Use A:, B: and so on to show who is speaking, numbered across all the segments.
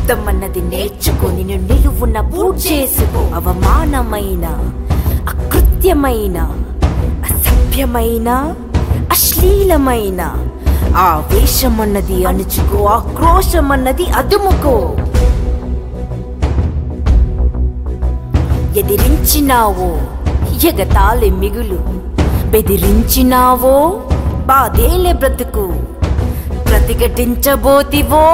A: యుద్ధం అన్నది నేర్చుకో నిన్ను నిలువున పూడ్ చేసుకో అవమానమైన అకృత్యమైన అసభ్యమైన అశ్లీలమైన ఆ వేషం అన్నది అణుచుకో ఆక్రోశం అన్నది అదుముకో ఎదిరించినావో ఎగతాళి మిగులు బెదిరించినావో బాధేలే బ్రతుకు ప్రతిఘటించబోతివో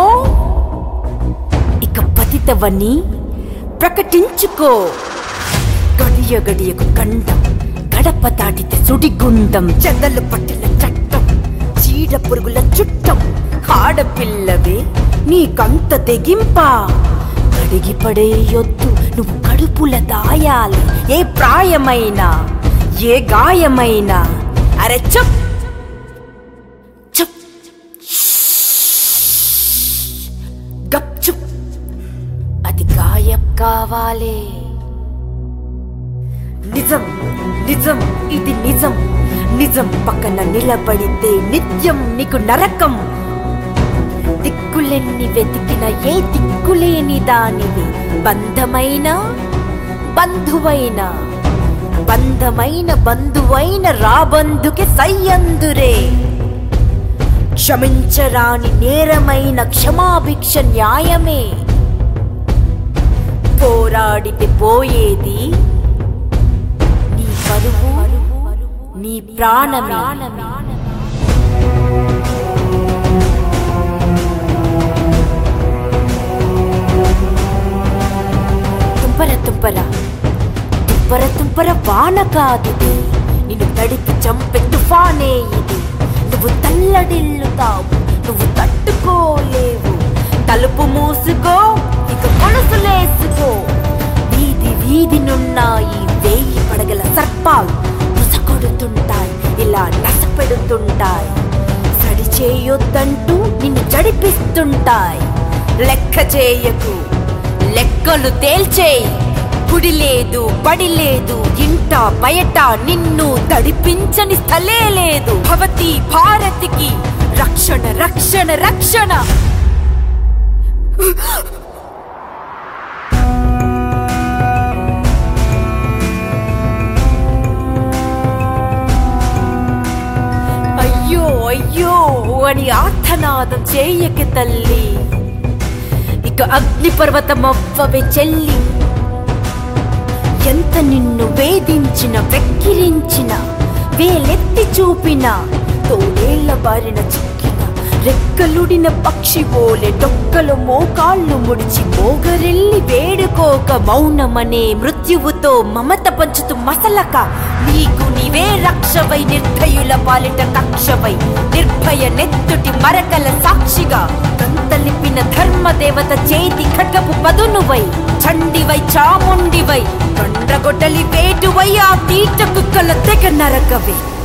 A: ఇక పతితవని ప్రకటించుకో గడియ గడియకు కండం గడప దాటితే సుడిగుండం చెదలు పట్టిన చట్టం చీడ పురుగుల చుట్టం ఆడపిల్లవే నీకంత తెగింపా కడిగి పడేయొద్దు నువ్వు కడుపుల దాయాలి ఏ ప్రాయమైనా ఏ గాయమైనా అరే చప్ చప్ గప్ చుప్ అది గాయబ్ కావాలి నిజం నిజం ఇది నిజం నిజం పక్కన నిలబడితే నిత్యం నీకు నరకం దిక్కులెన్ని వెతికిన ఏ దిక్కులేని దానివి బంధమైన బంధువైన బంధమైన బంధువైన రాబంధుకి సయ్యందురే క్షమించరాని నేరమైన క్షమాభిక్ష న్యాయమే పోరాడితే పోయేది నీ పరువు నీ ప్రాణమే తుంపర తుంపర తుంపర తుంపర వాన కాదిది నిన్ను తడిపి చంపే తుఫానే ఇది నువ్వు తల్లడిల్లుతావు నువ్వు తట్టుకోలేవు తలుపు మూసుకో ఇక కొలుసులేసుకో వీధి వీధి నున్నాయి వేయి పడగల సర్పాలు ముసకొడుతుంటాయి ఇలా నసపెడుతుంటాయి సడి చేయొద్దంటూ నిన్ను జడిపిస్తుంటాయి లెక్క చేయకు లెక్కలు తేల్చేయి గుడి లేదు బడి లేదు ఇంట బయట నిన్ను తడిపించని స్థలే లేదు భవతి భారతికి రక్షణ రక్షణ రక్షణ అయ్యో అయ్యో అని ఆర్తనాదం చేయకి తల్లి ఇక అగ్ని పర్వతమవ్వవే చెల్లి ఎంత నిన్ను వేధించిన వెక్కిరించిన వేలెత్తి చూపిన తోడేళ్ల బారిన చిక్కిన రెక్కలుడిన పక్షి పోలే డొక్కలు మోకాళ్ళు ముడిచి మోగరెల్లి వేడుకోక మౌనమనే మృత్యువుతో మమత పంచుతూ మసలక నీకు నీవే రక్షవై నిర్భయుల పాలిట కక్షవై నిర్భయ నెత్తుటి మరకల సాక్షిగా గంతలిపిన ధర్మదేవత చేతి ఖడ్గపు పదునువై చండివై చాముండివై కొండగొడ్డలి వేటువై ఆ తీట కుక్కల తెగ నరకవే